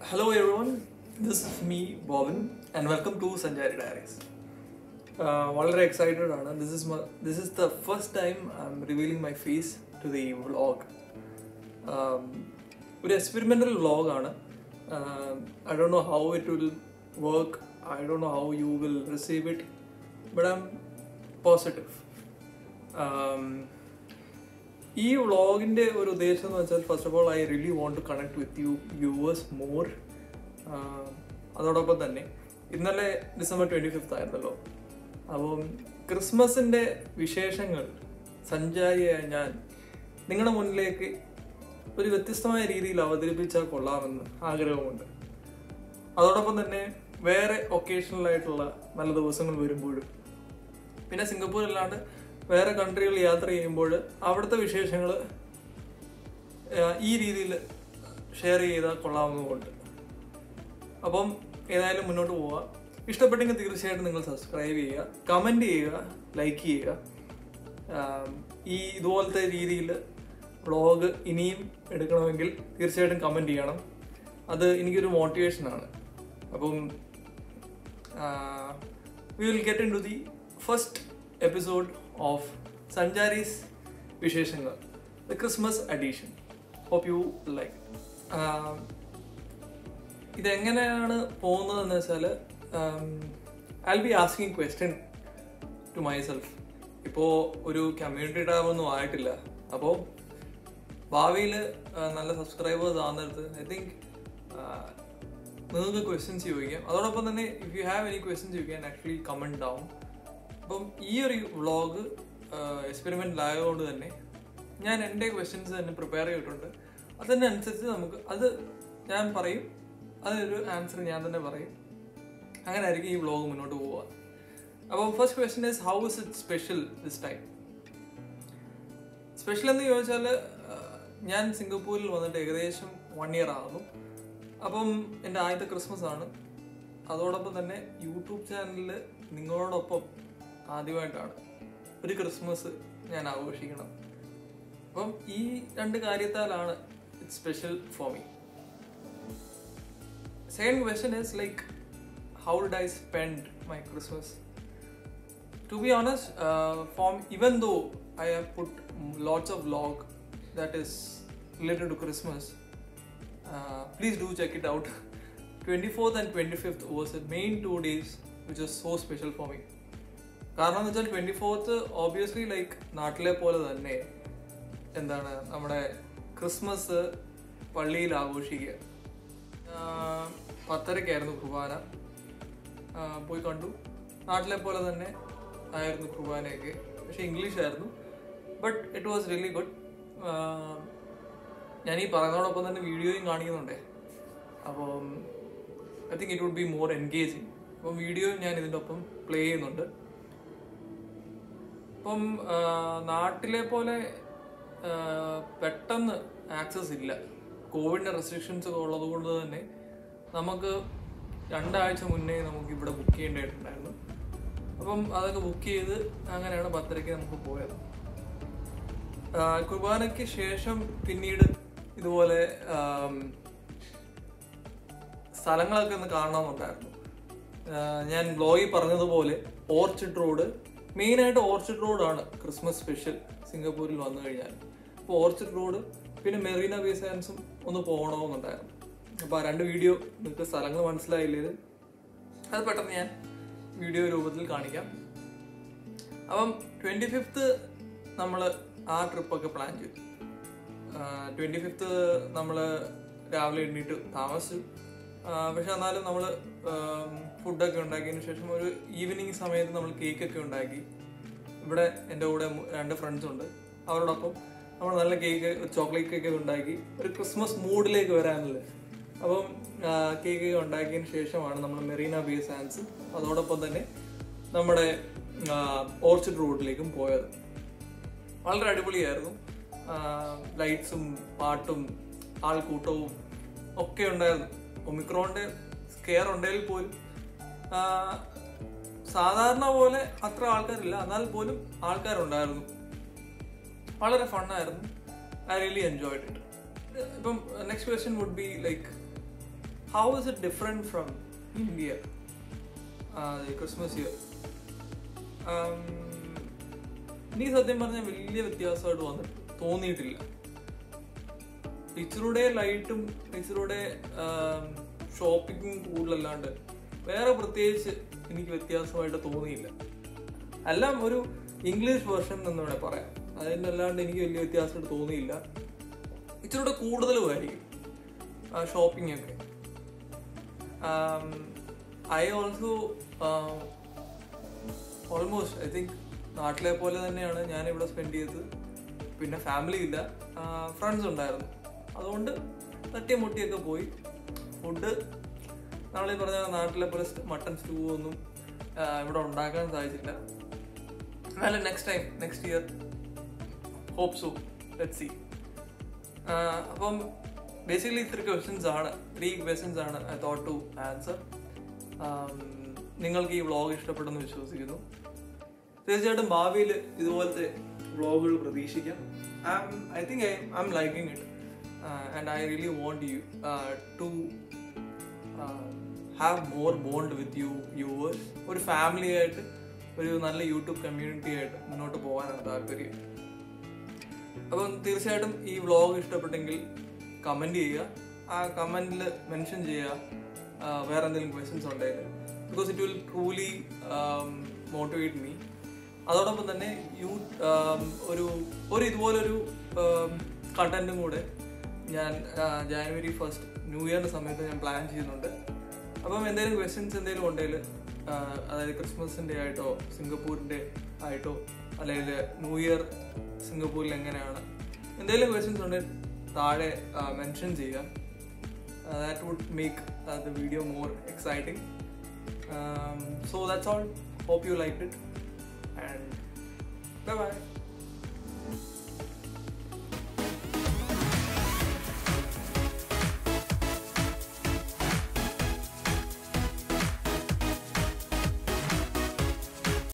Hello everyone, this is me Bobin and welcome to Sanjari Diaries. Uh, വളരെ excited ആണ് this is this is the first time I'm revealing my face to the vlog ഒരു experimental വ്ളോഗാണ് I don't know how it will work I don't know how you will receive it but I'm positive ഈ വ്ളോഗിൻ്റെ ഒരു ഉദ്ദേശം എന്ന് വെച്ചാൽ first of all I really want to connect with you viewers more അതോടൊപ്പം തന്നെ ഇന്നലെ December twenty fifth ആയിരുന്നല്ലോ അപ്പം ക്രിസ്മസിൻ്റെ വിശേഷങ്ങൾ സഞ്ചാരിയായ ഞാൻ നിങ്ങളുടെ മുന്നിലേക്ക് ഒരു വ്യത്യസ്തമായ രീതിയിൽ അവതരിപ്പിച്ചാൽ കൊള്ളാമെന്ന് ആഗ്രഹമുണ്ട് അതോടൊപ്പം തന്നെ വേറെ ഒക്കേഷണലായിട്ടുള്ള നല്ല ദിവസങ്ങൾ വരുമ്പോഴും പിന്നെ സിംഗപ്പൂർ അല്ലാണ്ട് വേറെ കൺട്രികൾ യാത്ര ചെയ്യുമ്പോൾ അവിടുത്തെ വിശേഷങ്ങൾ ഈ രീതിയിൽ ഷെയർ ചെയ്താൽ കൊള്ളാവുന്നതുകൊണ്ട് അപ്പം ഏതായാലും മുന്നോട്ട് പോവുക ഇഷ്ടപ്പെട്ടെങ്കിൽ തീർച്ചയായിട്ടും നിങ്ങൾ സബ്സ്ക്രൈബ് ചെയ്യുക കമൻറ്റ് ചെയ്യുക ലൈക്ക് ചെയ്യുക ആം, ഈ ഇതുപോലത്തെ രീതിയിൽ വ്ളോഗ് ഇനിയും എടുക്കണമെങ്കിൽ തീർച്ചയായിട്ടും കമൻറ്റ് ചെയ്യണം അത് എനിക്കൊരു മോട്ടിവേഷനാണ് അപ്പം we will get in to the first episode of സഞ്ചാരീസ് വിശേഷങ്ങൾ the Christmas edition hope you like ഇതെങ്ങനെയാണ് പോകുന്നതെന്ന് വെച്ചാൽ I be asking question to myself ഇപ്പോൾ ഒരു കമ്മ്യൂണിറ്റി ടാബ് ഒന്നും ആയിട്ടില്ല അപ്പോൾ ഭാവിയിൽ നല്ല സബ്സ്ക്രൈബേഴ്സ് ആകുന്നിടത്ത് ഐ തിങ്ക് നിങ്ങൾക്ക് ക്വസ്റ്റ്യൻസ് ചോദിക്കാം അതോടൊപ്പം തന്നെ if you have any questions you can actually comment down അപ്പം ഈ ഒരു വ്ളോഗ് എക്സ്പെരിമെൻ്റിലായതുകൊണ്ട് തന്നെ ഞാൻ എൻ്റെ ക്വസ്റ്റ്യൻസ് തന്നെ പ്രിപ്പയർ ചെയ്തിട്ടുണ്ട് അതിനനുസരിച്ച് നമുക്ക് അത് ഞാൻ പറയും അതിനൊരു ആൻസർ ഞാൻ തന്നെ പറയും അങ്ങനെ ആയിരിക്കും ഈ വ്ളോഗ് മുന്നോട്ട് പോവുക അപ്പോൾ first question is how is it special this time special എന്ന് ചോദിച്ചാൽ ഞാൻ സിംഗപ്പൂരിൽ വന്നിട്ട് ഏകദേശം വൺ ഇയർ ആകുന്നു അപ്പം എൻ്റെ ആദ്യത്തെ ക്രിസ്മസ് ആണ് അതോടൊപ്പം തന്നെ യൂട്യൂബ് ചാനലിൽ നിങ്ങളോടൊപ്പം ആദ്യമായിട്ടാണ് ഒരു ക്രിസ്മസ് ഞാൻ ആഘോഷിക്കണം അപ്പം ഈ രണ്ട് കാര്യത്താലാണ് it special for me second question is like how did I spend my Christmas to be honest, uh, from even though I have put lots of vlog that is related to Christmas, uh, please do check it out. 24th and 25th was the main two days which was so special for me. കാരണം എന്ന് വെച്ചാൽ twenty fourth obviously like നാട്ടിലെ പോലെ തന്നെ എന്താണ് നമ്മുടെ Christmas പള്ളിയിൽ ആഘോഷിക്കുക ആഹ് പത്തരക്കായിരുന്നു കുർബാന ആഹ് പോയി കണ്ടു നാട്ടിലെ പോലെ തന്നെ ആയിരുന്നു കുർബാനയൊക്കെ പക്ഷെ ഇംഗ്ലീഷ് ആയിരുന്നു but it was really good ഞാൻ ഈ പറയുന്നതോടൊപ്പം തന്നെ വീഡിയോയും കാണിക്കുന്നുണ്ടേ അപ്പം I think it would be more engaging അപ്പം വീഡിയോ ഞാൻ ഇതിൻ്റെ ഒപ്പം പ്ലേ ചെയ്യുന്നുണ്ട് ഇപ്പം ആഹ് നാട്ടിലെ പോലെ ആഹ് പെട്ടെന്ന് ആക്സസ് ഇല്ല കോവിഡിൻ്റെ റെസ്ട്രിക്ഷൻസ് ഒക്കെ ഉള്ളത് കൊണ്ട് തന്നെ നമുക്ക് രണ്ടാഴ്ച മുന്നേ നമുക്ക് ഇവിടെ ബുക്ക് ചെയ്യേണ്ടതായിട്ടുണ്ടായിരുന്നു അപ്പം അതൊക്കെ ബുക്ക് ചെയ്ത് അങ്ങനെയാണ് പത്തരയ്ക്ക് നമുക്ക് പോയത് ആഹ് കുർബാനയ്ക്ക് ശേഷം പിന്നീട് ഇതുപോലെ ആം, സ്ഥലങ്ങളൊക്കെ ഒന്ന് കാണണമെന്നുണ്ടായിരുന്നു ആഹ് ഞാൻ ബ്ലോഗിൽ പറഞ്ഞതുപോലെ ഓർച്ചിഡ് റോഡ് മെയിനായിട്ട് ഓർച്ചിഡ് റോഡാണ് ക്രിസ്മസ് സ്പെഷ്യൽ സിംഗപ്പൂരിൽ വന്നു കഴിഞ്ഞാൽ അപ്പോൾ ഓർച്ചിഡ് റോഡ് പിന്നെ മെറീന ബേ സാൻസും ഒന്ന് പോകണമെന്നുണ്ടായിരുന്നു അപ്പോൾ ആ രണ്ട് വീഡിയോ നിങ്ങൾക്ക് സ്ഥലങ്ങൾ മനസ്സിലായില്ലേ ഇത്? അത് പെട്ടെന്ന് ഞാൻ വീഡിയോ രൂപത്തിൽ കാണിക്കാം അപ്പം ട്വൻറ്റി ഫിഫ്ത്ത് നമ്മൾ ആ ട്രിപ്പൊക്കെ പ്ലാൻ ചെയ്തു ട്വൻറ്റി ഫിഫ്ത്ത് നമ്മൾ രാവിലെ എണ്ണീട്ട് താമസിച്ചു ആ, പക്ഷെ എന്നാലും നമ്മൾ ഫുഡൊക്കെ ഉണ്ടാക്കിയതിന് ശേഷം ഒരു ഈവനിങ് സമയത്ത് നമ്മൾ കേക്കൊക്കെ ഉണ്ടാക്കി ഇവിടെ എൻ്റെ കൂടെ മു- രണ്ട് ഫ്രണ്ട്സ് ഉണ്ട് അവരോടൊപ്പം നമ്മൾ നല്ല കേക്ക് ചോക്ലേറ്റ് കേക്ക് ഉണ്ടാക്കി ഒരു ക്രിസ്മസ് മൂഡിലേക്ക് വരാനുള്ളത് അപ്പം കേക്ക് ഉണ്ടാക്കിയതിന് ശേഷമാണ് നമ്മൾ മെറീന ബേ സാൻസ് അതോടൊപ്പം തന്നെ നമ്മുടെ ഓർച്ചിഡ് റോഡിലേക്കും പോയത് വളരെ അടിപൊളിയായിരുന്നു ലൈറ്റ്സും പാട്ടും ആൾക്കൂട്ടവും ഒക്കെ ഉണ്ടായിരുന്നു ഒമിക്രോണിന്റെ സ്കെയർ ഉണ്ടെങ്കിൽ പോലും ആ, സാധാരണ പോലെ അത്ര ആൾക്കാരില്ല എന്നാൽ പോലും ആൾക്കാരുണ്ടായിരുന്നു വളരെ ഫണ്ണായിരുന്നു ഐ റിയലി എൻജോയ്ഡ് ഇറ്റ് ഇപ്പം next question would be like how is it different from India Christmas year എനിക്ക് സത്യം പറഞ്ഞാൽ വലിയ വ്യത്യാസമായിട്ട് വന്നിട്ട് തോന്നിയിട്ടില്ല ഇച്ചിലൂടെ ലൈറ്റും ഇച്ചിലൂടെ ഷോപ്പിങ്ങും കൂടുതലല്ലാണ്ട് വേറെ പ്രത്യേകിച്ച് എനിക്ക് വ്യത്യാസമായിട്ട് തോന്നിയില്ല എല്ലാം ഒരു ഇംഗ്ലീഷ് വേർഷൻ എന്ന് വേണേൽ പറയാം അതിനല്ലാണ്ട് എനിക്ക് വലിയ വ്യത്യാസമായിട്ട് തോന്നിയില്ല ഇച്ചിലൂടെ കൂടുതലുമായിരിക്കും ഷോപ്പിംഗ് ഒക്കെ I also almost I think നാട്ടിലെ പോലെ തന്നെയാണ് ഞാൻ ഇവിടെ സ്പെൻഡ് ചെയ്തത് പിന്നെ ഫാമിലി ഇല്ല ഫ്രണ്ട്സ് ഉണ്ടായിരുന്നു അതുകൊണ്ട് തട്ടിയ മുട്ടിയൊക്കെ പോയി ഫുഡ് നമ്മളീ പറഞ്ഞ നാട്ടിലെ പോലെ മട്ടൺ സ്റ്റൂ ഒന്നും ആ, ഇവിടെ ഉണ്ടാക്കാൻ സാധിച്ചില്ല എന്നാലും next time next year hope so let see അപ്പം ബേസിക്കലി ഇത്ര ക്വസ്റ്റ്യൻസ് ആണ് ത്രീ ക്വസ്റ്റ്യൻസ് ആണ് ഐ തോട്ട് ടു ആൻസർ നിങ്ങൾക്ക് ഈ വ്ളോഗ് ഇഷ്ടപ്പെടുന്നു വിശ്വസിക്കുന്നു തീർച്ചയായിട്ടും ഭാവിയിൽ ഇതുപോലത്തെ വ്ളോഗുകൾ പ്രതീക്ഷിക്കാം I think I I'm liking it and I really want you to have more bond with you viewers ഒരു ഫാമിലി ആയിട്ട് ഒരു നല്ല യൂട്യൂബ് കമ്മ്യൂണിറ്റി ആയിട്ട് മുന്നോട്ട് പോകാനാണ് താല്പര്യം അപ്പം തീർച്ചയായിട്ടും ഈ വ്ളോഗ് ഇഷ്ടപ്പെട്ടെങ്കിൽ കമൻറ്റ് ചെയ്യുക ആ കമൻറ്റിൽ മെൻഷൻ ചെയ്യുക ആ, വേറെ എന്തെങ്കിലും ക്വസ്റ്റ്യൻസ് ഉണ്ടെങ്കിൽ because it will truly motivate me അതോടൊപ്പം തന്നെ യൂ ആം, ഒരു ഒരു ഇതുപോലൊരു കണ്ടന്റും കൂടെ ഞാൻ ജാനുവരി ഫസ്റ്റ് ന്യൂ ഇയറിന്റെ സമയത്ത് ഞാൻ പ്ലാൻ ചെയ്യുന്നുണ്ട് അപ്പം എന്തെങ്കിലും ക്വസ്റ്റ്യൻസ് എന്തെങ്കിലും ഉണ്ടെങ്കിൽ അതായത് ക്രിസ്മസിന്റെ ആയിട്ടോ സിംഗപ്പൂരിന്റെ ആയിട്ടോ അല്ലെങ്കിൽ ന്യൂ ഇയർ സിംഗപ്പൂരിൽ എങ്ങനെയാണ് എന്തെങ്കിലും ക്വസ്റ്റ്യൻസ് ഉണ്ടെങ്കിൽ താഴെ മെൻഷൻ ചെയ്യുക that would make the video more exciting so that's all hope you like it and bye by